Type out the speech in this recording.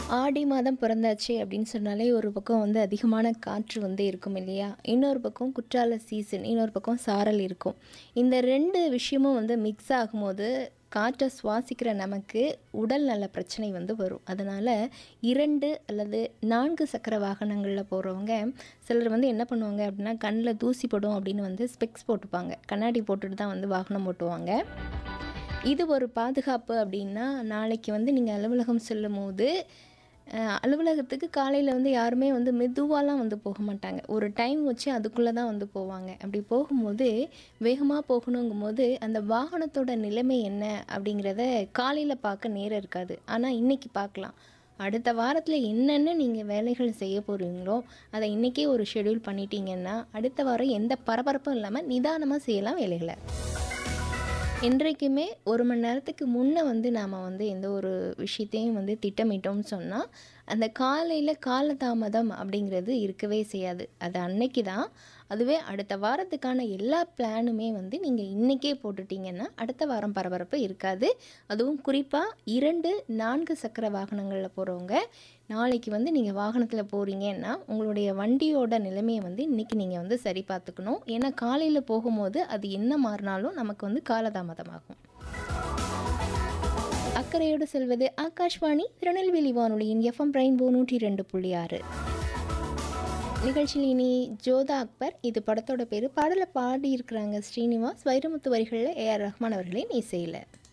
ஆடி மாதம் பிறந்தாச்சு அப்படின்னு சொன்னாலே ஒரு பக்கம் வந்து அதிகமான காற்று வந்து இருக்கும் இல்லையா இன்னொரு பக்கம் குற்றால சீசன் இன்னொரு பக்கம் சாரல் இருக்கும் இந்த ரெண்டு விஷயமும் வந்து மிக்ஸ் ஆகும்போது காற்றை சுவாசிக்கிற நமக்கு உடல் நல பிரச்சனை வந்து வரும் அதனால் இரண்டு அல்லது நான்கு சக்கர வாகனங்களில் போகிறவங்க சிலர் வந்து என்ன பண்ணுவாங்க அப்படின்னா கண்ணில் தூசி படும் அப்படின்னு வந்து ஸ்பெக்ஸ் போட்டுப்பாங்க கண்ணாடி போட்டுட்டு தான் வந்து வாகனம் ஓட்டுவாங்க இது ஒரு பாதுகாப்பு அப்படின்னா நாளைக்கு வந்து நீங்கள் அலுவலகம் செல்லும் போது அஹ், அலுவலகத்துக்கு காலையில் வந்து யாருமே வந்து மெதுவாலாம் வந்து போக மாட்டாங்க ஒரு டைம் வச்சு அதுக்குள்ளே தான் வந்து போவாங்க அப்படி போகும்போது வேகமாக போகணுங்கும் போது அந்த வாகனத்தோட நிலைமை என்ன அப்படிங்கிறத காலையில் பார்க்க நேரம் இருக்காது ஆனால் இன்னைக்கு பார்க்கலாம் அடுத்த வாரத்தில் என்னென்ன நீங்கள் வேலைகள் செய்ய போகிறீங்களோ அதை இன்றைக்கே ஒரு ஷெட்யூல் பண்ணிட்டீங்கன்னா அடுத்த வாரம் எந்த பரபரப்பும் இல்லாமல் நிதானமாக செய்யலாம் வேலைகளை என்றைக்குமே ஒரு மணி நேரத்துக்கு முன்னே வந்து நாம் வந்து எந்த ஒரு விஷயத்தையும் வந்து திட்டமிட்டோம்னு சொன்னால் அந்த காலையில் காலதாமதம் அப்படிங்கிறது இருக்கவே செய்யாது அது அன்னைக்கு தான் அதுவே அடுத்த வாரத்துக்கான எல்லா பிளானுமே வந்து நீங்கள் இன்றைக்கே போட்டுட்டீங்கன்னா அடுத்த வாரம் பரபரப்பு இருக்காது அதுவும் குறிப்பாக இரண்டு நான்கு சக்கர வாகனங்களில் போகிறவங்க நாளைக்கு வந்து நீங்கள் வாகனத்தில் போகிறீங்கன்னா உங்களுடைய வண்டியோட நிலைமையை வந்து இன்றைக்கி நீங்கள் வந்து சரி பார்த்துக்கணும் ஏன்னா காலையில் போகும்போது அது என்ன மாறினாலும் நமக்கு வந்து காலதாமதமாகும் அக்கறையோடு செல்வது ஆகாஷ்வாணி திருநெல்வேலி வானொலியின் எஃப்எம் ரெயின்போ நூற்றி ரெண்டு புள்ளி ஆறு நிகழ்ச்சியில் இனி ஜோதா அக்பர் இது படத்தோட பேர் பாடலை பாடியிருக்கிறாங்க ஸ்ரீனிவாஸ் வைரமுத்து வரிகளில் ஏஆர் ரஹ்மான் அவர்களின் இசையில்